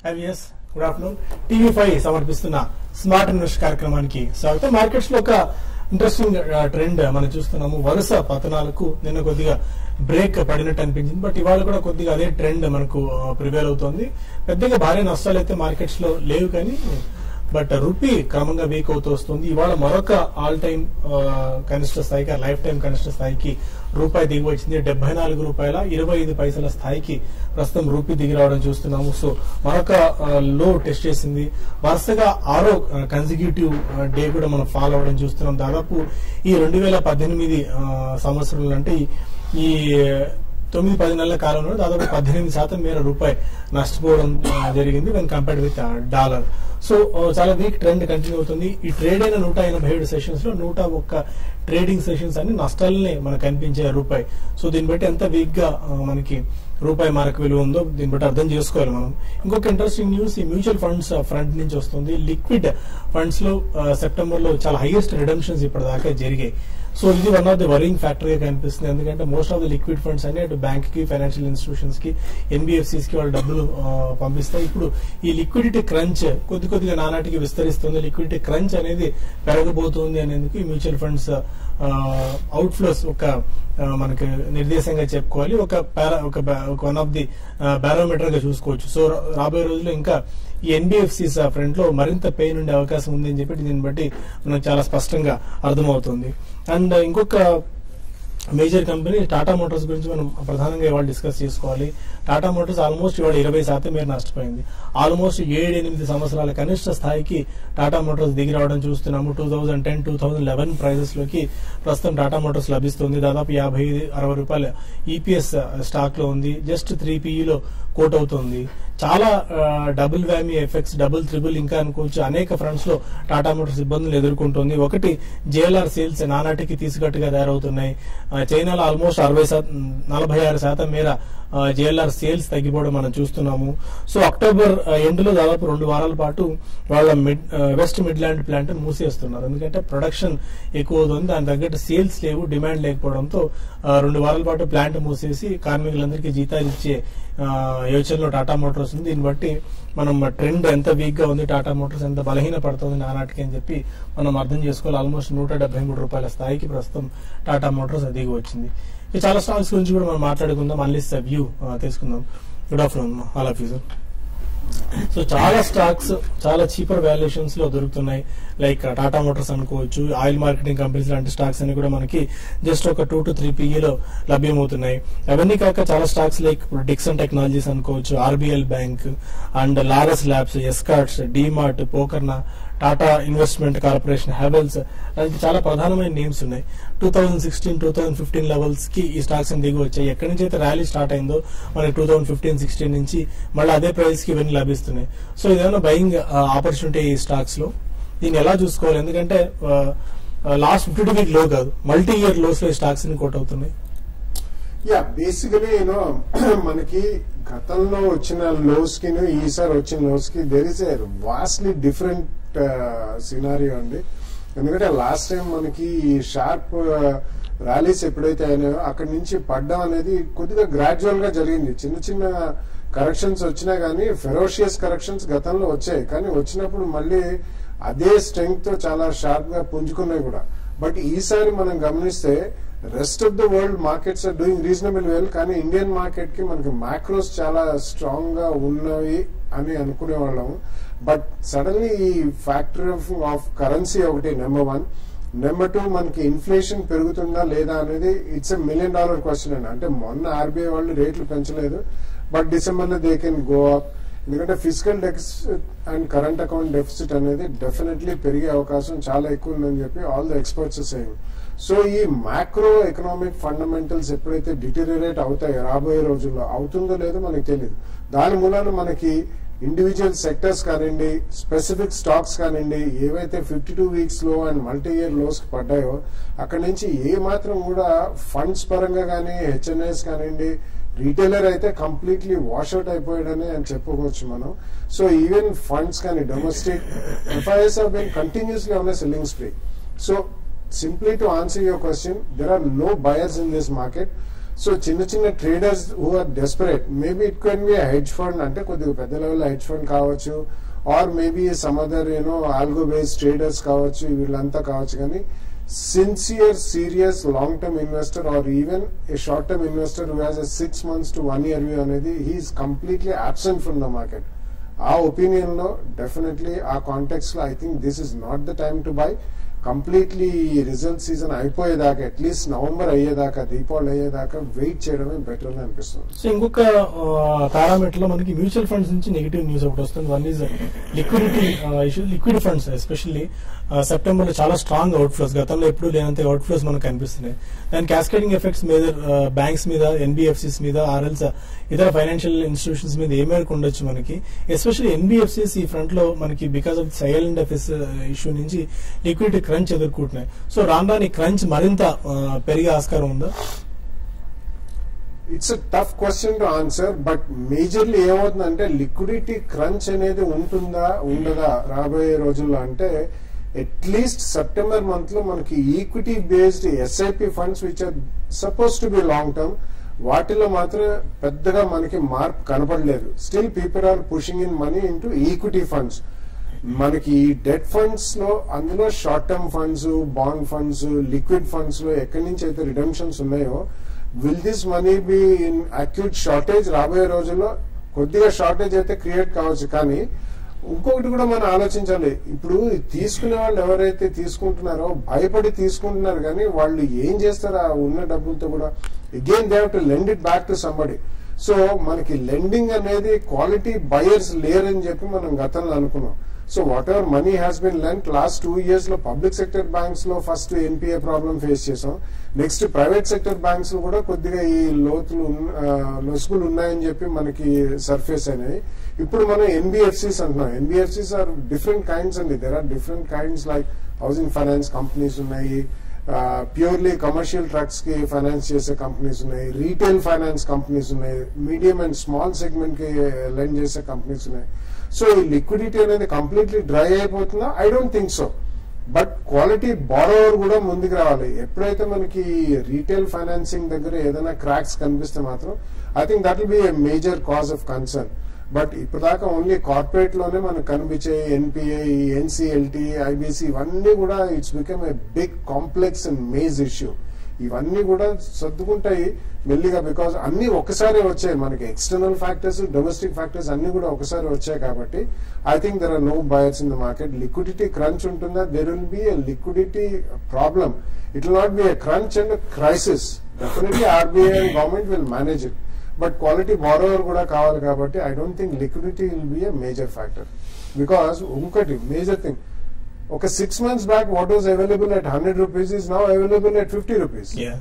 IVS good afternoon TV five సమర్పిస్తున్న smart invest కార్యక్రమానికి స్వాగతం మార్కెట్స్ లో ఒక ఇంట్రెస్టింగ్ ట్రెండ్ మనం చూస్తున్నాము వరుస పతనాలకు నిన్న కొద్దిగా బ్రేక్ పడినట్టు అనిపించింది బట్ ఇవాళ కూడా కొద్దిగా అదే ట్రెండ్ మనకు ప్రివేల్ అవుతోంది పెద్దగా భారీ నష్టాలు అయితే మార్కెట్స్ లో లేవు కానీ బట్ రూపీ క్రమంగా వీక్ అవుతూ వస్తుంది ఇవాళ మరొక ఆల్ టైమ్ కనిష్ట స్థాయికి లైఫ్ టైం కనిష్ట స్థాయికి రూపాయి దిగి వచ్చింది డెబ్బై నాలుగు రూపాయల ఇరవై ఐదు పైసల స్థాయికి ప్రస్తుతం రూపీ దిగి రావడం చూస్తున్నాము సో మరొక లో టెస్ట్ చేసింది వరుసగా ఆరో కన్సిక్యూటివ్ డే కూడా మనం ఫాలో అవ్వడం చూస్తున్నాం దాదాపు ఈ రెండు వేల పద్దెనిమిది సంవత్సరంలో అంటే ఈ- ఈ తొమ్మిది పది నెలల కాలంలో దాదాపు పద్దెనిమిది శాతం మేర రూపాయి నష్టపోవడం ఆ, జరిగింది when compared with dollar so ఆ, చాలా వీక్ ట్రెండ్ కంటిన్యూ అవుతుంది ఈ ట్రేడ్ అయిన నూట ఎనభై ఏడు సెషన్స్ లో నూట ఒక్క ట్రేడింగ్ సెషన్స్ అన్ని నష్టాలనే మనకు కనిపించే రూపాయి సో దీన్ని బట్టి ఎంత వీక్ గా ఆ, మనకి రూపాయి మార్క్ విలువ ఉందో దీన్ని బట్టి అర్థం చేసుకోవాలి మనం ఇంకొక ఇంట్రెస్టింగ్ న్యూస్ ఈ మ్యూచువల్ ఫండ్స్ ఫ్రంట్ నుంచి వస్తుంది లిక్విడ్ ఫండ్స్ లో సెప్టెంబర్ లో చాలా హైయెస్ట్ రిడమ్షన్స్ ఇప్పటిదాకా జరిగాయి సో ఇది one of the worrying factor గా కనిపిస్తుంది ఎందుకంటే most of the liquid funds అన్ని అటు బ్యాంక్ కి ఫైనాన్షియల్ ఇన్స్టిట్యూషన్స్ కి ఎన్బిఎఫ్సిస్ కి వాళ్ళు డబ్బులు ఆ, పంపిస్తాయి ఇప్పుడు ఈ లిక్విడిటీ క్రంచ్ కొద్ది కొద్దిగా నానాటికి విస్తరిస్తుంది లిక్విడిటీ క్రంచ్ అనేది పెరగబోతుంది అనేందుకు ఈ మ్యూచువల్ ఫండ్స్ అవుట్ ఫ్లోస్ ఒక ఆ, మనకి నిర్దేశంగా చెప్పుకోవాలి ఒక పారా ఒక వన్ ఆఫ్ ది బారోమీటర్ గా చూసుకోవచ్చు సో రా- రాబోయే రోజుల్లో ఇంకా ఈ ఎన్బిఎఫ్సిస్ ఫ్రంట్ లో మరింత పెయిన్ ఉండే అవకాశం ఉంది అని చెప్పి దీన్ని బట్టి మనకు చాలా స్పష్టంగా అర్థమవుతుంది అండ్ ఇంకొక మేజర్ కంపెనీ టాటా మోటార్స్ గురించి మనం ప్రధానంగా ఇవాళ డిస్కస్ చేసుకోవాలి టాటా మోటార్స్ ఆల్మోస్ట్ ఇవాళ ఇరవై శాతం మేర నష్టపోయింది ఆల్మోస్ట్ ఏడు ఎనిమిది సంవత్సరాల కనిష్ట స్థాయికి టాటా మోటార్స్ దిగి రావడం చూస్తున్నాము two thousand ten two thousand eleven prices లోకి ప్రస్తుతం టాటా మోటార్స్ లభిస్తుంది దాదాపు యాభై అరవై రూపాయల ఈపీఎస్ స్టాక్ లో ఉంది జస్ట్ త్రీ పీఈలో కోట్ అవుతుంది చాలా డబుల్ వ్యామీ ఎఫెక్ట్స్ డబుల్ త్రిబుల్ ఇంకా అనుకోవచ్చు అనేక ఫ్రంట్స్ లో టాటా మోటార్స్ ఇబ్బందులు ఎదుర్కొంటుంది ఒకటి జేఎల్ఆర్ సేల్స్ నానాటికి తీసుకట్టుగా తయారవుతున్నాయి ఆ, చైనాలో ఆల్మోస్ట్ అరవై శాతం నలభై ఆరు శాతం మేర జేఎల్ఆర్ సేల్స్ తగ్గిపోవడం మనం చూస్తున్నాము సో అక్టోబర్ ఎండ్ లో దాదాపు రెండు వారాల పాటు వాళ్ళ మిడ్ వెస్ట్ మిడ్లాండ్ ప్లాంట్ మూసేస్తున్నారు ఎందుకంటే ప్రొడక్షన్ ఎక్కువ అవుతుంది దాని తగ్గట్టు సేల్స్ లేవు డిమాండ్ లేకపోవడంతో ఆ, రెండు వారాల పాటు ప్లాంట్ మూసేసి కార్మికులందరికీ జీతాలు ఇచ్చే ఆ, యోచనలో టాటా మోటార్స్ ఉంది దీన్ని బట్టి మనం ట్రెండ్ ఎంత వీక్ గా ఉంది టాటా మోటార్స్ ఎంత బలహీన పడుతుంది నానాటికి అని చెప్పి మనం అర్థం చేసుకోవాలి ఆల్మోస్ట్ నూట డెబ్బై మూడు రూపాయల స్థాయికి ప్రస్తుతం టాటా మోటార్స్ దిగి వచ్చింది ఈ చాలా స్టాక్స్ గురించి కూడా మనం మాట్లాడుకుందాం అన్లిస్ వ్యూ తీసుకుందాం good afternoon all of you sir so చాలా స్టాక్స్ చాలా చీపర్ వాల్యుయేషన్స్ లో దొరుకుతున్నాయి లైక్ టాటా మోటార్స్ అనుకోవచ్చు ఆయిల్ మార్కెటింగ్ కంపెనీస్ లాంటి స్టాక్స్ అన్ని కూడా మనకి జస్ట్ ఒక టూ టు త్రీ లో లభ్యమవుతున్నాయి అవన్నీ కాక చాలా స్టాక్స్ లైక్ డిక్సన్ టెక్నాలజీస్ అనుకోవచ్చు RBL bank and Laurus labs Escorts DMart Pokarna Tata investment corporation Havells లాంటి చాలా ప్రధానమైన నేమ్స్ ఉన్నాయి two thousand sixteen two thousand fifteen levels కి ఈ స్టాక్స్ దిగి వచ్చాయి ఎక్కడి నుంచి అయితే ర్యాలీ స్టార్ట్ అయిందో మనకి టూ థౌసండ్ ఫిఫ్టీన్ సిక్స్టీన్ నుంచి మళ్ళీ అదే ప్రైస్ కి ఇవన్నీ లభిస్తున్నాయి సో ఇదేమైనా బయింగ్ ఆపర్చునిటీ ఈ స్టాక్స్ లో దీన్ని ఎలా చూసుకోవాలి ఎందుకంటే లాస్ట్ ఫిఫ్టీ వీక్ లో కాదు మల్టీ ఇయర్ లోస్ లో ఈ స్టాక్స్ ని కోట్ అవుతున్నాయి యా బేసికలీ యూనో మనకి గతంలో వచ్చిన లోస్ కి ఈసారి వచ్చిన లోస్ కి there is a vastly different scenario అండి ఎందుకంటే లాస్ట్ టైం మనకి ఈ షార్ప్ ర్యాలీస్ ఎప్పుడైతే అయినాయో అక్కడి నుంచి పడ్డం అనేది కొద్దిగా గ్రాడ్యువల్ గా జరిగింది చిన్న చిన్న కరెక్షన్స్ వచ్చినా కానీ ఫెరోషియస్ కరెక్షన్స్ గతంలో వచ్చాయి కానీ వచ్చినప్పుడు మళ్ళీ అదే స్ట్రెంగ్త్ తో చాలా షార్ప్ గా పుంజుకున్నాయి కూడా బట్ ఈసారి మనం గమనిస్తే rest of the world markets are doing reasonable well కానీ ఇండియన్ మార్కెట్ కి మనకి మ్యాక్రోస్ చాలా స్ట్రాంగ్ గా ఉన్నవి అని అనుకునే వాళ్ళం బట్ సడన్లీ ఈ ఫ్యాక్టర్ ఆఫ్ ఆఫ్ కరెన్సీ ఒకటి నెంబర్ వన్ నెంబర్ టూ మనకి ఇన్ఫ్లేషన్ పెరుగుతుందా లేదా అనేది it's a million dollar question అండి అంటే మొన్న ఆర్బీఐ వాళ్ళు రేట్లు పెంచలేదు బట్ డిసెంబర్ లో దే కెన్ గో అప్ ఎందుకంటే physical deficit and current account deficit అనేది డెఫినెట్లీ పెరిగే అవకాశం చాలా ఎక్కువ ఉందని చెప్పి all the experts saying so ఈ మ్యాక్రో ఎకనామిక్ ఫండమెంటల్స్ ఎప్పుడైతే డిటీరియరేట్ అవుతాయో రాబోయే రోజుల్లో అవుతుందో లేదో మనకి తెలియదు దాని మూలాన మనకి ఇండివిజువల్ సెక్టర్స్ కానివ్వండి స్పెసిఫిక్ స్టాక్స్ కానివ్వండి ఏవైతే ఫిఫ్టీ టూ వీక్స్ లో అండ్ మల్టీ ఇయర్ లోస్ పడ్డాయో అక్కడి నుంచి ఏ మాత్రం కూడా ఫండ్స్ పరంగా కానీ హెచ్ఎన్ఐస్ కానివ్వండి రీటైలర్ అయితే కంప్లీట్లీ వాష్అవుట్ అయిపోయాడని అని చెప్పుకోవచ్చు మనం సో ఈవెన్ ఫండ్స్ కానీ domestic FIs have been continuously on selling spree so simply to answer your question, there are no buyers in this market. So చిన్న చిన్న traders who are desperate maybe it can be hedge fund అంటే కొద్దిగా పెద్ద level hedge fund కావచ్చు or maybe some other you know algo based traders కావచ్చు వీళ్ళంతా కావచ్చు కానీ sincere serious long term investor or even a short term investor who has a six months to one year view అనేది he's completely absent from the market ఆ opinion లో definitely ఆ context లో I think this is not the time to buy completely result season అయిపోయేదాకా at least November అయ్యేదాకా దీపావళి అయ్యేదాకా wait చేయడమే better అని అనిపిస్తుంది సో ఇంకొక పారామీటర్ లో మనకి మ్యూచువల్ ఫండ్స్ నుంచి నెగిటివ్ న్యూస్ ఒకటి వస్తుంది one is liquidity issue liquid funds especially September లో చాలా స్ట్రాంగ్ అవుట్ ఫ్లోస్ గతంలో ఎప్పుడు లేనంత అవుట్ ఫ్లోస్ మనకు కనిపిస్తున్నాయి దాని క్యాస్కేడింగ్ ఎఫెక్ట్స్ మీద బ్యాంక్స్ మీద ఎన్బిఎఫ్సిస్ మీద ఆర్ఎల్స్ ఇతర ఫైనాన్షియల్ ఇన్స్టిట్యూషన్స్ మీద ఏ మేరకు ఉండొచ్చు మనకి ఎస్పెషల్లీ ఎన్బిఎఫ్సిస్ ఈ ఫ్రంట్ లో మనకి బికాస్ ఆఫ్ సైలెంట్ ఎఫెస్ ఇష్యూ నుంచి లిక్విడిటీ క్రంచ్ ఎదుర్కొంటున్నాయి సో రాను రాని క్రంచ్ మరింత ఆ, పెరిగే ఆస్కారం ఉందా it's a tough question to answer but majorly ఏమవుతుందంటే లిక్విడిటీ క్రంచ్ అనేది ఉంటుందా ఉండదా రాబోయే రోజుల్లో అంటే అట్లీస్ట్ సెప్టెంబర్ మంత్ లో మనకి equity based SIP funds which are suppose to be long term వాటిలో మాత్రం పెద్దగా మనకి మార్పు కనపడలేదు still people are pushing in money into equity funds మనకి ఈ డెట్ ఫండ్స్ లో అందులో short term funds bond funds liquid funds లో ఎక్కడి నుంచి అయితే రిడమ్షన్స్ ఉన్నాయో will this money be in acute shortage రాబోయే రోజుల్లో కొద్దిగా షార్టేజ్ అయితే క్రియేట్ కావచ్చు కానీ ఇంకొకటి కూడా మనం ఆలోచించాలి ఇప్పుడు ఈ తీసుకునే వాళ్ళు ఎవరైతే తీసుకుంటున్నారో భయపడి తీసుకుంటున్నారు కానీ వాళ్ళు ఏం చేస్తారు ఆ ఉన్న డబ్బులతో కూడా again they to lend it back to somebody so మనకి లెండింగ్ అనేది క్వాలిటీ బయర్స్ లేరని చెప్పి మనం గతంలో అనుకున్నాం so whatever money has been lent last two years లో పబ్లిక్ సెక్టర్ బ్యాంక్స్ లో ఫస్ట్ ఎన్పిఏ ప్రాబ్లం ఫేస్ చేసాం నెక్స్ట్ ప్రైవేట్ సెక్టర్ బ్యాంక్స్ లో కూడా కొద్దిగా ఈ లోతులు ఉన్న- ఆ, లొసుగులు ఉన్నాయని చెప్పి మనకి సర్ఫేస్ అయినాయి ఇప్పుడు మనం ఎన్బిఎఫ్సిస్ అంటున్నాం ఎన్బిఎఫ్సిస్ ఆర్ డిఫరెంట్ కైండ్స్ అండి there are different kinds like housing finance companies ఉన్నాయి ప్యూర్లీ కమర్షియల్ ట్రక్స్ కి ఫైనాన్స్ చేసే కంపెనీస్ ఉన్నాయి రీటైల్ ఫైనాన్స్ కంపెనీస్ ఉన్నాయి మీడియం అండ్ స్మాల్ సెగ్మెంట్ కి లెండ్ చేసే కంపెనీస్ ఉన్నాయి సో ఈ లిక్విడిటీ అనేది కంప్లీట్లీ డ్రై అయిపోతుందా I don't think so but quality borrower కూడా ముందుకు రావాలి ఎప్పుడైతే మనకి రీటైల్ ఫైనాన్సింగ్ దగ్గర ఏదైనా క్రాక్స్ కనిపిస్తే మాత్రం I think that will be a major cause of concern but ఇప్పటిదాకా ఓన్లీ కార్పొరేట్ లోనే మనకు కనిపించే ఎన్పిఐ ఎన్సిఎల్టి ఐబిసి ఇవన్నీ కూడా it's become a big complex and maze issue ఇవన్నీ కూడా సర్దుకుంటాయి మెల్లిగా బికాస్ అన్ని ఒకసారి వచ్చాయి మనకి ఎక్స్టర్నల్ ఫ్యాక్టర్స్ డొమెస్టిక్ ఫ్యాక్టర్స్ అన్ని కూడా ఒకసారి వచ్చాయి కాబట్టి I think there are no buyers in the market liquidity crunch ఉంటుందా there will be a liquidity problem it will not be a crunch and crisis definitely RBI and government will manage it but quality borrower కూడా కావాలి కాబట్టి I don't think liquidity will be a major factor because ఇంకోటి major thing ఒక six months back what was available at hundred rupees is now available at fifty rupees Yeah.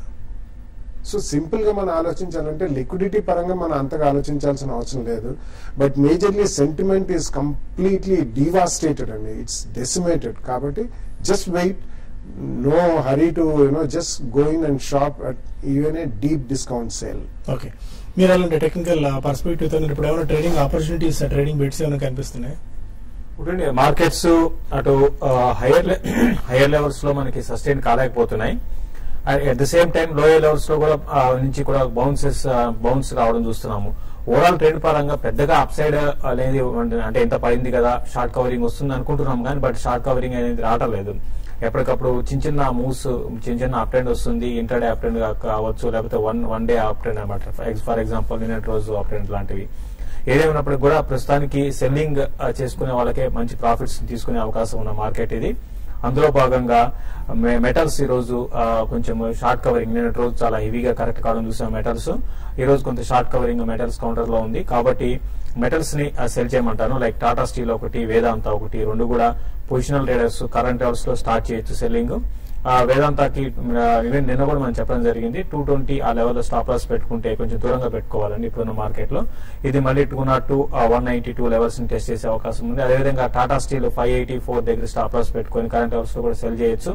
So simple గా మనం ఆలోచించాలంటే liquidity పరంగా మనం అంతగా ఆలోచించాల్సిన అవసరం లేదు but majorly sentiment is completely devastated అండి ఇట్స్ డెసిమేటెడ్ కాబట్టి just wait no hurry to you know just going and shop at even a deep discount sale okay మీరు అలాంటి టెక్నికల్ పర్స్పెక్టివ్ తో ఇప్పుడు ఏమైనా ట్రేడింగ్ ఆపర్చునిటీస్ ట్రేడింగ్ బెట్స్ ఏమైనా కనిపిస్తున్నాయి ఇప్పుడు మార్కెట్స్ అటు హైయర్ హైయర్ లెవెల్స్ లో మనకి సస్టైన్ కాలేకపోతున్నాయి at the same time lower levels లో కూడా ఆ, నుంచి కూడా బౌన్సెస్ బౌన్స్ రావడం చూస్తున్నాము ఓవరాల్ ట్రేడ్ పరంగా పెద్దగా అప్ సైడ్ అనేది అంటే ఎంత పడింది కదా షార్ట్ కవరింగ్ వస్తుంది అనుకుంటున్నాం కానీ బట్ షార్ట్ కవరింగ్ అనేది రావటం లేదు ఎప్పటికప్పుడు చిన్న చిన్న మూవ్స్ చిన్న చిన్న అప్ ట్రెండ్ వస్తుంది ఇంటర్ డే అప్ ట్రెండ్ కావచ్చు లేకపోతే one one day up trend అనమాట ఫర్ ఎగ్జాంపుల్ నిన్నటి రోజు అప్ ట్రెండ్ లాంటివి ఏదేమైనప్పటికీ కూడా ప్రస్తుతానికి సెల్లింగ్ చేసుకునే వాళ్ళకే మంచి ప్రాఫిట్స్ తీసుకునే అవకాశం ఉన్న మార్కెట్ ఇది అందులో భాగంగా మె- మెటల్స్ ఈ రోజు ఆ, కొంచెం షార్ట్ కవరింగ్ నిన్నటి రోజు చాలా హెవీగా కరెక్ట్ కావడం చూసాం మెటల్స్ ఈ రోజు కొంత షార్ట్ కవరింగ్ మెటల్స్ కౌంటర్ లో ఉంది కాబట్టి మెటల్స్ ని సెల్ చేయమంటాను లైక్ టాటా స్టీల్ ఒకటి వేదాంత ఒకటి రెండు కూడా పొజిషనల్ ట్రేడర్స్ కరెంట్ అవర్స్ లో స్టార్ట్ చేయొచ్చు సెల్లింగ్ వేదాంతకి ఈవెన్ నిన్న కూడా మనం చెప్పడం జరిగింది టూ ట్వంటీ ఆ లెవెల్లో స్టాప్ లాస్ పెట్టుకుంటే కొంచెం దూరంగా పెట్టుకోవాలండి ఇప్పుడున్న మార్కెట్ లో ఇది మళ్ళీ two naught two one ninety two levels ని టెస్ట్ చేసే అవకాశం ఉంది అదేవిధంగా Tata steel five eighty four దగ్గర స్టాప్ లాస్ పెట్టుకొని కరెంట్ అవర్స్ లో కూడా సెల్ చేయొచ్చు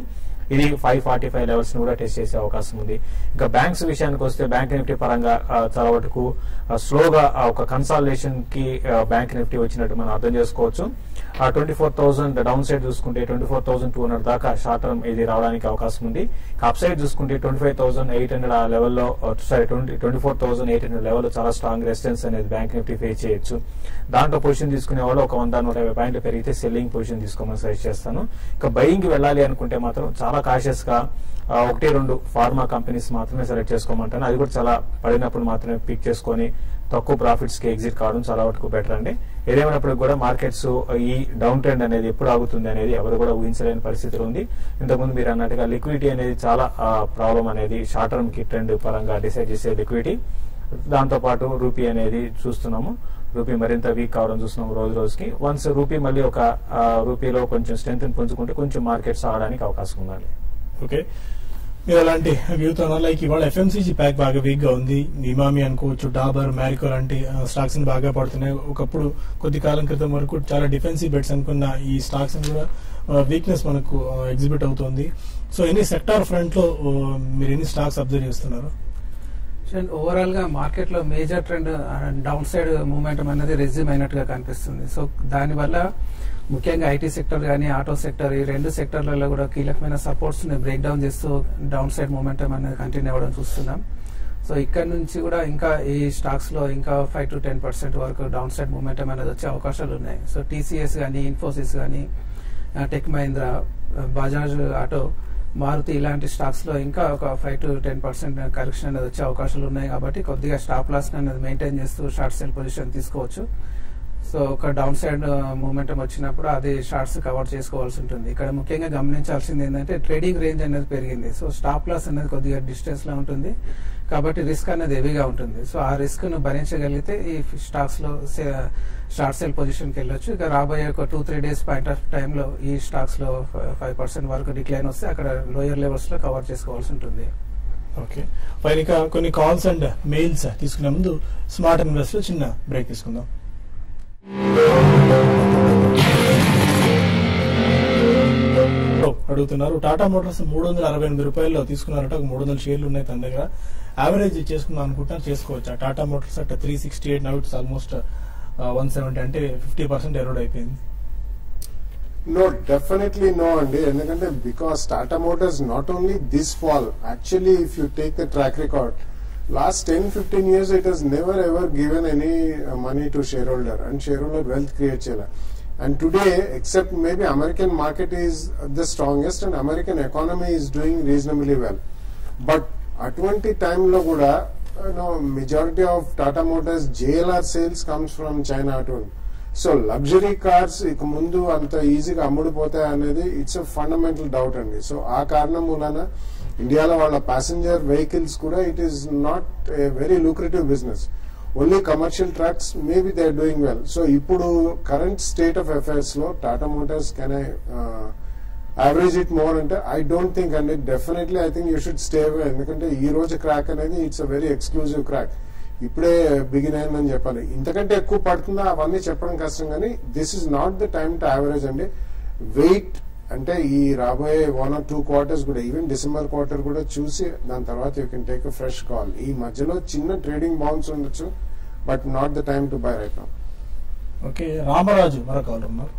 ఇది ఫైవ్ ఫార్టీ ఫైవ్ లెవెల్స్ ని కూడా టెస్ట్ చేసే అవకాశం ఉంది ఇంకా బ్యాంక్స్ విషయానికి వస్తే బ్యాంక్ నిఫ్టీ పరంగా ఆ, చాలా వరకు స్లోగా ఒక కన్సాలిడేషన్ కి బ్యాంక్ నిఫ్టీ వచ్చినట్టు మనం అర్థం చేసుకోవచ్చు twenty four thousand down side చూసుకుంటే twenty four thousand two hundred దాకా షార్ట్ టర్మ్ ఇది రావడానికి అవకాశం ఉంది అప్ సైడ్ చూసుకుంటే twenty five thousand eight hundred ఆ లెవెల్లో sorry twenty twenty four thousand eight hundred లెవెల్లో చాలా స్ట్రాంగ్ రెసిస్టెన్స్ అనేది బ్యాంక్ నిఫ్టీ ఫేస్ చేయొచ్చు దాంట్లో పొజిషన్ తీసుకునే వాళ్ళు ఒక వంద నూట యాభై పాయింట్లు పెరిగితే సెల్లింగ్ పొజిషన్ తీసుకోమని సజెస్ట్ చేస్తాను ఇక బయింగ్ వెళ్ళాలి అనుకుంటే మాత్రం చాలా కాషియస్ గా ఆ, ఒకటి రెండు ఫార్మా కంపెనీస్ మాత్రమే సెలెక్ట్ చేసుకోమంటాను అది కూడా చాలా పడినప్పుడు మాత్రమే పిక్ చేసుకొని తక్కువ ప్రాఫిట్స్ కి ఎగ్జిట్ కావడం చాలా వరకు బెటర్ అండి ఏదేమైనప్పటికీ కూడా మార్కెట్స్ ఈ డౌన్ ట్రెండ్ అనేది ఎప్పుడు ఆగుతుంది అనేది ఎవరు కూడా ఊహించలేని పరిస్థితిలో ఉంది ఇంతకుముందు మీరు అన్నట్టుగా లిక్విడిటీ అనేది చాలా ప్రాబ్లం అనేది షార్ట్ టర్మ్ కి ట్రెండ్ పరంగా డిసైడ్ చేసే లిక్విడిటీ దాంతో పాటు రూపీ అనేది చూస్తున్నాము రూపీ మరింత వీక్ కావడం చూస్తున్నాం రోజు రోజుకి వన్స్ రూపీ మళ్ళీ ఒక ఆ, రూపీలో కొంచెం స్ట్రెంత్ పుంజుకుంటే కొంచెం మార్కెట్స్ ఆగడానికి అవకాశం ఉందండి ఓకే మీరు అలాంటి వ్యూతో లైక్ ఇవాళ ఎఫ్ఎంసీజీ ప్యాక్ బాగా వీక్ గా ఉంది ఇమామి అనుకోవచ్చు డాబర్ మ్యారికో లాంటి స్టాక్స్ బాగా పడుతున్నాయి ఒకప్పుడు కొద్ది కాలం క్రితం వరకు చాలా డిఫెన్సివ్ బెట్స్ అనుకున్న ఈ స్టాక్స్ కూడా వీక్నెస్ మనకు ఎగ్జిబిట్ అవుతుంది సో ఎనీ సెక్టార్ ఫ్రంట్ లో ఆ, మీరు ఎన్ని స్టాక్స్ అబ్జర్వ్ చేస్తున్నారు ఓవరాల్ గా మార్కెట్ లో major trend downside momentum అనేది రెజ్యూమ్ అయినట్టుగా కనిపిస్తుంది సో దానివల్ల ముఖ్యంగా ఐటీ సెక్టర్ కానీ ఆటో సెక్టర్ ఈ రెండు సెక్టర్లలో కూడా కీలకమైన సపోర్ట్స్ ని బ్రేక్ డౌన్ చేస్తూ డౌన్ సైడ్ మూమెంటం అనేది కంటిన్యూ అవ్వడం చూస్తున్నాం సో ఇక్కడ నుంచి కూడా ఇంకా ఈ స్టాక్స్ లో ఇంకా ఫైవ్ టు టెన్ పర్సెంట్ వరకు డౌన్ సైడ్ మూమెంటం అనేది వచ్చే అవకాశాలు ఉన్నాయి సో టీసీఎస్ కానీ ఇన్ఫోసిస్ కానీ టెక్ మహీంద్రా బజాజ్ ఆటో మారుతి ఇలాంటి స్టాక్స్ లో ఇంకా ఒక five to ten percent correction అనేది వచ్చే అవకాశాలు ఉన్నాయి కాబట్టి కొద్దిగా స్టాప్ లాస్ అనేది మెయింటైన్ చేస్తూ షార్ట్ సెల్ పొజిషన్ తీసుకోవచ్చు సో ఒక డౌన్ సైడ్ మూమెంటం వచ్చినప్పుడు అది షార్ట్స్ కవర్ చేసుకోవాల్సి ఉంటుంది ఇక్కడ ముఖ్యంగా గమనించాల్సింది ఏంటంటే ట్రేడింగ్ రేంజ్ అనేది పెరిగింది సో స్టాప్ లాస్ అనేది కొద్దిగా డిస్టెన్స్ లో ఉంటుంది కాబట్టి రిస్క్ అనేది హెవీగా ఉంటుంది సో ఆ రిస్క్ ను భరించగలిగితే ఈ స్టాక్స్ లో షార్ట్ సెల్ పొజిషన్ కి వెళ్ళొచ్చు ఇక రాబోయే ఒక two three days point of time లో ఈ స్టాక్స్ లో ఫైవ్ పర్సెంట్ వరకు డిక్లైన్ వస్తే అక్కడ లోయర్ లెవెల్స్ లో కవర్ చేసుకోవాల్సి ఉంటుంది ఓకే ఫైన్ ఇక కొన్ని కాల్స్ అండ్ మెయిల్స్ తీసుకునే ముందు స్మార్ట్ ఇన్వెస్ట్ లో చిన్న బ్రేక్ తీసుకుందాం అడుగుతున్నారు టాటా మోటార్స్ మూడు వందల అరవై ఎనిమిది రూపాయల్లో తీసుకున్నారట ఒక మూడు వందల షేర్లు ఉన్నాయి తన దగ్గర యావరేజ్ చేసుకుందాం అనుకుంటున్నా చేసుకోవచ్చా Tata Motors at three sixty eight now it's almost one seventy అంటే ఫిఫ్టీ పర్సెంట్ ఎరోడ్ అయిపోయింది నో డెఫినెట్లీ నో అండి ఎందుకంటే because Tata Motors not only this fall actually if you take the track record last ten fifteen years it has never ever given any money to shareholder and shareholder wealth create చేయాలి and today except maybe American market is the strongest and American economy is doing reasonably well but అటువంటి టైంలో కూడా majority of Tata Motors JLR sales comes from China అటువంటి so luxury cars ఇక ముందు అంత ఈజీగా అమ్ముడుపోతాయి అనేది ఇట్స్ అ ఫండమెంటల్ డౌట్ అండి సో ఆ కారణం మూలన ఇండియాలో వాళ్ళ ప్యాసింజర్ వెహికల్స్ కూడా it is not a very lucrative business only commercial trucks maybe they are doing well so ఇప్పుడు కరెంట్ స్టేట్ ఆఫ్ అఫైర్స్ లో Tata Motors can I average it more అంటే ఐ డోంట్ థింక్ అండి definitely I think you should stay ఎందుకంటే ఈ రోజు crack అనేది it's a very exclusive crack ఇప్పుడే begin అయిందని చెప్పాలి ఇంతకంటే ఎక్కువ పడుతుందా అవన్నీ చెప్పడం కష్టం కానీ this is not the time to average అండి వెయిట్ అంటే ఈ రాబోయే వన్ ఆర్ టూ క్వార్టర్స్ కూడా ఈవెన్ డిసెంబర్ క్వార్టర్ కూడా చూసి దాని తర్వాత you can take a fresh call ఈ మధ్యలో చిన్న ట్రేడింగ్ బౌన్స్ ఉండొచ్చు but not the time to buy right now okay Ramaraju మరో కాల్ ఉన్నారు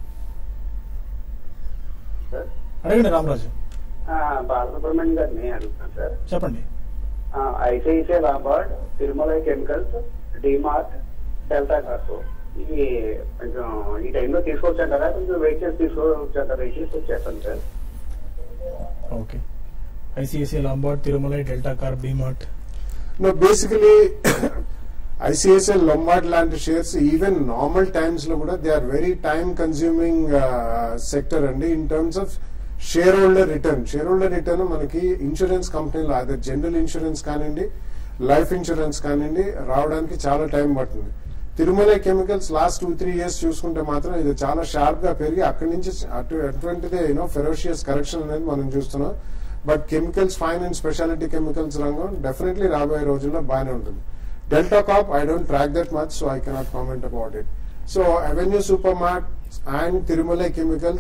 సార్ అడగండి రామరాజు ఆ, బాలసుబ్రహ్మణ్యం గారిని అడుగుతాను సార్ చెప్పండి ఐసిఐసిఐ లాంబార్డ్ తిరుమల కెమికల్స్ డిమార్ట్ డెల్టా కార్స్ ఇవి కొంచెం ఈ టైంలో తీసుకోవచ్చు అంటారా కొంచెం వెయిట్ చేసి తీసుకోవచ్చు అంటారా ఇష్యూస్ వచ్చేస్తాను sir okay ICICI Lombard Tirumala Delta car DMart no basically ICICI Lombard లాంటి షేర్స్ ఈవెన్ నార్మల్ టైమ్స్ లో కూడా they are very time consuming sector అండి in terms of shareholder return shareholder return మనకి ఇన్సూరెన్స్ కంపెనీలో అదే జనరల్ ఇన్సూరెన్స్ కానివ్వండి లైఫ్ ఇన్సూరెన్స్ కానివ్వండి రావడానికి చాలా టైం పడుతుంది Tirumala Chemicals last two three years చూసుకుంటే మాత్రం ఇది చాలా షార్ప్ గా పెరిగి అక్కడి నుంచి అటు అటువంటిదే యూనో ఫెరోషియస్ కరెక్షన్ అనేది మనం చూస్తున్నాం but chemicals fine and speciality chemicals రంగం డెఫినెట్లీ రాబోయే రోజుల్లో బాగానే ఉంటుంది Delta Corp I don't track that much so I cannot comment about it so Avenue Super Mart and Tirumala Chemicals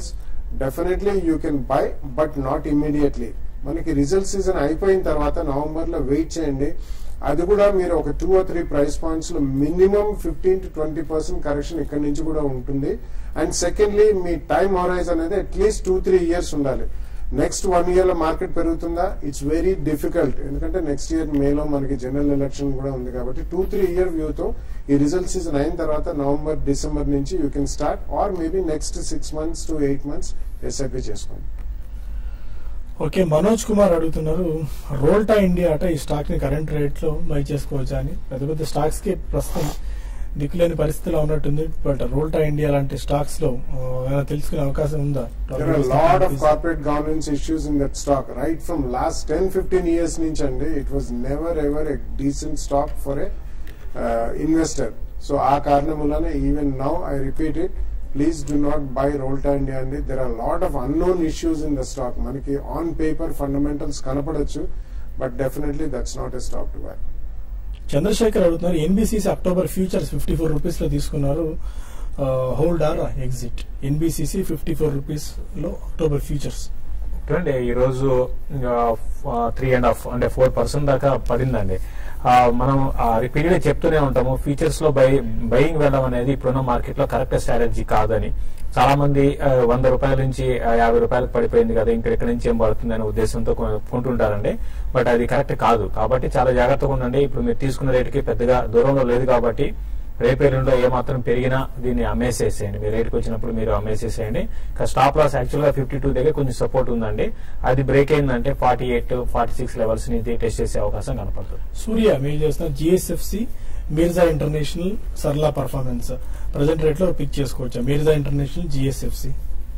definitely you can buy but not immediately మనకి రిజల్ట్ సీజన్ అయిపోయిన తర్వాత నవంబర్ లో వెయిట్ చేయండి అది కూడా మీరు ఒక two or three price points లో minimum fifteen to twenty percent correction ఇక్కడ నుంచి కూడా ఉంటుంది అండ్ సెకండ్లీ మీ టైం హొరైజ్ అనేది అట్లీస్ట్ టూ త్రీ ఇయర్స్ ఉండాలి నెక్స్ట్ వన్ ఇయర్ లో మార్కెట్ పెరుగుతుందా ఇట్స్ వెరీ డిఫికల్ట్ ఎందుకంటే నెక్స్ట్ ఇయర్ మేలో మనకి జనరల్ ఎలక్షన్ కూడా ఉంది కాబట్టి టూ త్రీ ఇయర్ వ్యూతో ఈ రిజల్ట్ సీజన్ అయిన తర్వాత నవంబర్ డిసెంబర్ నుంచి you can start or maybe next six months to eight months SIP చేసుకోండి ఓకే మనోజ్ కుమార్ అడుగుతున్నారు రోల్టా ఇండియా అట ఈ స్టాక్ ని కరెంట్ రేట్ లో బై చేసుకోవచ్చా అని పెద్ద పెద్ద స్టాక్స్ కి ప్రస్తుతం దిక్కులేని పరిస్థితిలో ఉన్నట్టుంది బట్ రోల్టా ఇండియా లాంటి స్టాక్స్ లో ఆ, ఏమైనా తెలుసుకునే అవకాశం ఉందా There are a lot of corporate governance issues in that stock. Right from last 10, 15 years నుంచి అండి it was never ever a decent stock for a uh, investor. So ఆ కారణం వలన even now I repeat it, please do not buy Rolta India అండి. There are a lot of unknown issues in the stock. మనకి on paper fundamentals కనపడచ్చు but definitely that's not a stock to buy. Chandrashekhar అడుగుతున్నారు NBCC October futures fifty four rupees లో తీసుకున్నారు hold or exit NBCC fifty four rupees లో October futures చూడండి ఈ రోజు three and half అంటే four percent దాకా పడిందండి ఆ, మనం రిపీటెడ్ చెప్తూనే ఉంటాము ఫ్యూచర్స్ లో బై బయింగ్ వెళ్ళడం అనేది ఇప్పుడున్న మార్కెట్ లో కరెక్ట్ స్ట్రాటజీ కాదని చాలా మంది ఆ, వంద రూపాయల నుంచి ఆ, యాభై రూపాయలకు పడిపోయింది కదా ఇంకా ఇక్కడ నుంచి ఏం పడుతుంది అనే ఉద్దేశంతో కొ- కొంటుంటారండి బట్ అది కరెక్ట్ కాదు కాబట్టి చాలా జాగ్రత్తగా ఉండండి ఇప్పుడు మీరు తీసుకున్న రేటుకి పెద్దగా దూరంలో లేదు కాబట్టి రేపు ఎల్లుండో ఏ మాత్రం పెరిగినా దీన్ని అమ్మేసేసేయండి మీ రేట్కి వచ్చినప్పుడు మీరు అమ్మేసేసేయండి ఇంకా స్టాప్ లాస్ యాక్చువల్ గా ఫిఫ్టీ టూ దగ్గర కొంచెం సపోర్ట్ ఉందండి అది బ్రేక్ అయిందంటే forty eight forty six levels ని టెస్ట్ చేసే అవకాశం కనపడుతుంది సూర్య మీరు చేస్తున్న జిఎస్ఎఫ్సి మీర్జా ఇంటర్నేషనల్ సర్లా పర్ఫార్మెన్స్ ప్రజెంట్ రేట్ లో పిక్ చేసుకోవచ్చా మీర్జా ఇంటర్నేషనల్ జిఎస్ఎఫ్సి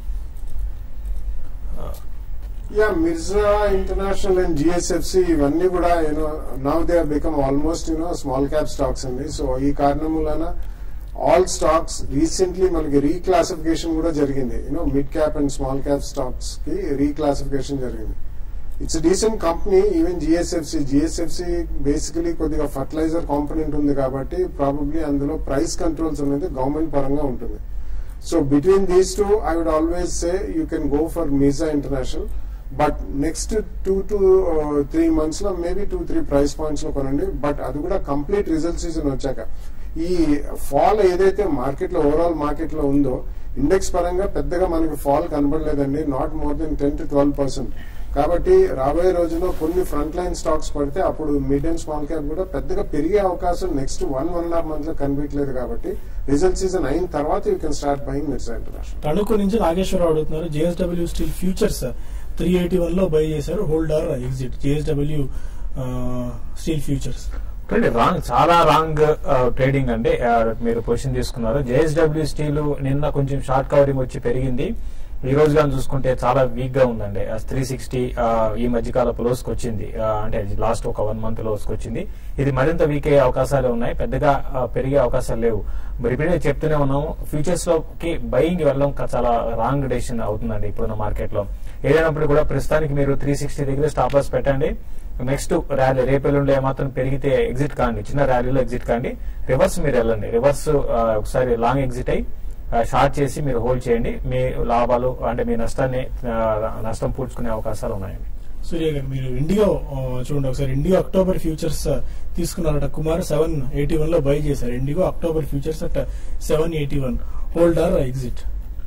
యా మిర్జా ఇంటర్నేషనల్ అండ్ జిఎస్ఎఫ్సి ఇవన్నీ కూడా you know now they become almost you know small cap stocks అండి సో ఈ కారణం వలన ఆల్ స్టాక్స్ రీసెంట్లీ మనకి రీక్లాసిఫికేషన్ కూడా జరిగింది you know mid cap and small cap stocks కి రీక్లాసిఫికేషన్ జరిగింది it's decent company even GSFC GSFC basically కొద్దిగా ఫర్టిలైజర్ కాంపోనెంట్ ఉంది కాబట్టి ప్రాబబ్లీ అందులో ప్రైస్ కంట్రోల్స్ అనేది గవర్నమెంట్ పరంగా ఉంటుంది so between these two I would always say you can go for Mirza International but next two to three months లో maybe two three price points లో కొనండి బట్ అది కూడా కంప్లీట్ రిజల్ట్ సీజన్ వచ్చాక ఈ ఫాల్ ఏదైతే మార్కెట్ లో ఓవరాల్ మార్కెట్ లో ఉందో ఇండెక్స్ పరంగా పెద్దగా మనకి ఫాల్ కనబడలేదండి not more than ten to twelve percent కాబట్టి రాబోయే రోజుల్లో కొన్ని ఫ్రంట్ లైన్ స్టాక్స్ పడితే అప్పుడు మిడ్ అండ్ స్మాల్ క్యాప్ కూడా పెద్దగా పెరిగే అవకాశం next one one and half month లో కనిపించలేదు కాబట్టి రిజల్ట్ సీజన్ అయిన తర్వాత you can start buying Mirza International Tanuku నుంచి నాగేశ్వరరావు అడుగుతున్నారు JSW Steel futures three eighty one లో బై చేశారు hold or exit JSW Steel futures చూడండి రాంగ్ చాలా రాంగ్ ట్రేడింగ్ అండి ఆ, మీరు పొజిషన్ తీసుకున్నారు జేఎస్డబ్ల్యూ స్టీల్ నిన్న కొంచెం షార్ట్ కవరింగ్ వచ్చి పెరిగింది ఈ రోజు కానీ చూసుకుంటే చాలా వీక్ గా ఉందండి త్రీ సిక్స్టీ ఈ మధ్యకాలపు లోస్కి వచ్చింది ఆ, అంటే లాస్ట్ ఒక వన్ మంత్ లోస్కి వచ్చింది ఇది మరింత వీక్ అయ్యే అవకాశాలు ఉన్నాయి పెద్దగా ఆ, పెరిగే అవకాశాలు లేవు రిపీట్ చెప్తూనే ఉన్నాము ఫ్యూచర్స్ లోకి బయింగ్ వెళ్ళడం క- చాలా రాంగ్ డెసిషన్ అవుతుందండి ఇప్పుడున్న మార్కెట్ లో ఏదైనప్పుడు కూడా ప్రస్తుతానికి మీరు త్రీ సిక్స్టీ దగ్గర స్టాప్ లాస్ పెట్టండి నెక్స్ట్ ర్యాలీ రేపు ఎల్లుండి ఏమాత్రం పెరిగితే ఎగ్జిట్ కాండి చిన్న ర్యాలీలో ఎగ్జిట్ కాండి రివర్స్ మీరు వెళ్ళండి రివర్స్ ఆ, ఒకసారి లాంగ్ ఎగ్జిట్ అయ్యి ఆ, షార్ట్ చేసి మీరు హోల్డ్ చేయండి మీ లాభాలు అంటే మీ నష్టాన్ని ఆ, నష్టం పూడ్చుకునే అవకాశాలు ఉన్నాయండి సూర్య గారు మీరు ఇండియో ఆ, చూడండి ఒకసారి ఇండియో అక్టోబర్ ఫ్యూచర్స్ ఆ, తీసుకున్నారట కుమార్ సెవెన్ ఎయిటీ వన్ లో బై చేశారు IndiGo October futures at seven eighty one hold or exit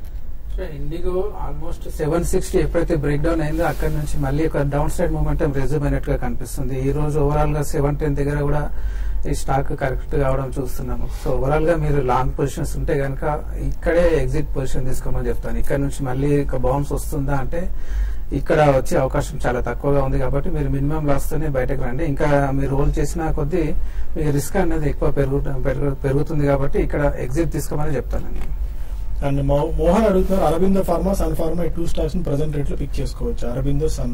IndiGo almost seven sixty ఎప్పుడైతే బ్రేక్ డౌన్ అయిందో అక్కడ నుంచి మళ్ళీ ఒక డౌన్ సైడ్ మూమెంటం రెజ్యూమ్ అయినట్టుగా కనిపిస్తుంది ఈ రోజు ఓవరాల్ గా సెవెన్ టెన్ దగ్గర కూడా ఈ స్టాక్ కరెక్ట్ కావడం చూస్తున్నాము సో ఓవరాల్ గా మీరు లాంగ్ పొజిషన్స్ ఉంటే కనుక ఇక్కడే ఎగ్జిట్ పొజిషన్ తీసుకోమని చెప్తాను ఇక్కడ నుంచి మళ్ళీ ఒక బౌన్స్ వస్తుందా అంటే ఇక్కడ వచ్చే అవకాశం చాలా తక్కువగా ఉంది కాబట్టి మీరు మినిమం లాస్ తోనే బయటకు రండి ఇంకా మీరు రోల్ చేసిన కొద్దీ మీ రిస్క్ అనేది ఎక్కువ పెరుగు పెరుగు- పెరుగుతుంది కాబట్టి ఇక్కడ ఎగ్జిట్ తీసుకోమని చెప్తానండి అండ్ మో- మోహన్ అడుగుతున్నారు అరబిందో ఫార్మా సన్ ఫార్మా ఈ టూ స్టాక్స్ ని ప్రజెంట్ రేట్ లో పిక్ చేసుకోవచ్చు అరబిందో సన్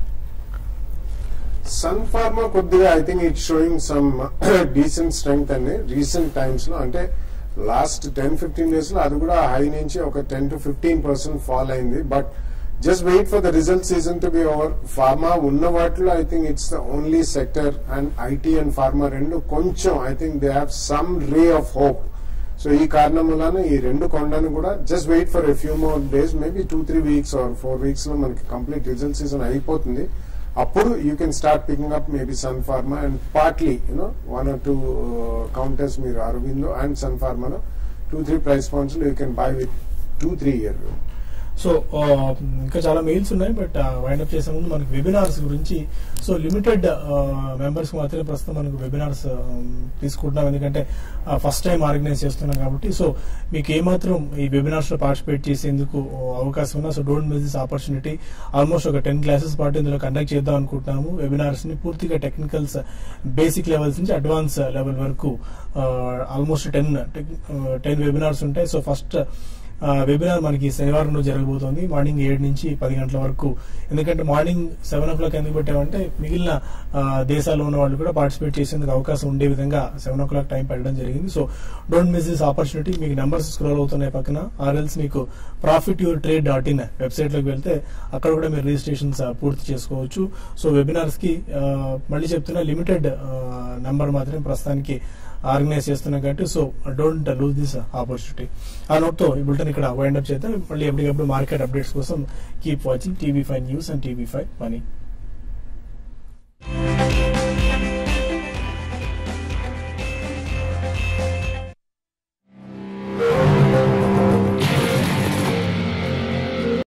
సన్ ఫార్మా కొద్దిగా I think it showing some decent strength అండి రీసెంట్ టైమ్స్ లో అంటే లాస్ట్ టెన్ ఫిఫ్టీన్ డేస్ లో అది కూడా హై నుంచి ఒక ten to fifteen percent fall అయింది but just wait for the result season to be over pharma ఉన్న వాటిలో I think it's the only sector and IT and pharma రెండు కొంచెం I think they have some ray of hope so ఈ కారణం వలన ఈ రెండు కొండను కూడా just wait for a few more days maybe two three weeks or four weeks లో మనకి కంప్లీట్ రిజల్ట్ సీజన్ అయిపోతుంది అప్పుడు you can start picking up maybe Sun Pharma and partly you know one or two counters మీరు అరవిందో అండ్ సన్ ఫార్మాలో two three price points you can buy with two three year so ఆ, ఇంకా చాలా మెయిల్స్ ఉన్నాయి బట్ వైండ్ అప్ చేసే ముందు మనకి వెబినార్స్ గురించి సో లిమిటెడ్ మెంబర్స్ మాత్రమే ప్రస్తుతం మనకు వెబినార్స్ తీసుకుంటున్నాం ఎందుకంటే ఫస్ట్ టైం ఆర్గనైజ్ చేస్తున్నాం కాబట్టి సో మీకు ఏమాత్రం ఈ వెబినార్స్ లో పార్టిసిపేట్ చేసేందుకు అవకాశం ఉన్నా so don't miss this opportunity almost ఒక టెన్ క్లాసెస్ పాటు ఇందులో కండక్ట్ చేద్దాం అనుకుంటున్నాము వెబినార్స్ ని పూర్తిగా టెక్నికల్స్ బేసిక్ లెవెల్స్ నుంచి అడ్వాన్స్ లెవెల్ వరకు ఆల్మోస్ట్ టెన్ టెన్ వెబినార్స్ ఉంటాయి సో ఫస్ట్ ఆ, వెబినార్ మనకి శనివారం రోజు జరగబోతోంది మార్నింగ్ ఏడు నుంచి పది గంటల వరకు ఎందుకంటే మార్నింగ్ సెవెన్ ఓ క్లాక్ ఎందుకు పెట్టామంటే మిగిలిన ఆ, దేశాల్లో ఉన్న వాళ్ళు కూడా పార్టిసిపేట్ చేసేందుకు అవకాశం ఉండే విధంగా సెవెన్ ఓ క్లాక్ టైం పెట్టడం జరిగింది so don't miss this opportunity మీకు నెంబర్స్ స్క్రోల్ అవుతున్నాయి పక్కన ఆర్ఎల్స్ మీకు profit your trade dot in website లోకి వెళ్తే అక్కడ కూడా మీరు రిజిస్ట్రేషన్స్ పూర్తి చేసుకోవచ్చు సో వెబినార్స్ కి ఆ, మళ్ళీ చెప్తున్నా లిమిటెడ్ నెంబర్ మాత్రమే ప్రస్తుతానికి ఆర్గనైజ్ చేస్తున్నాం కాబట్టి so don't lose this opportunity ఆ నోట్ తో ఈ బులెటిన్ ఇక్కడ వైండ్ అప్ చేద్దాం మళ్ళీ ఎప్పటికప్పుడు మార్కెట్ అప్డేట్స్ కోసం keep watching TV five news and TV five money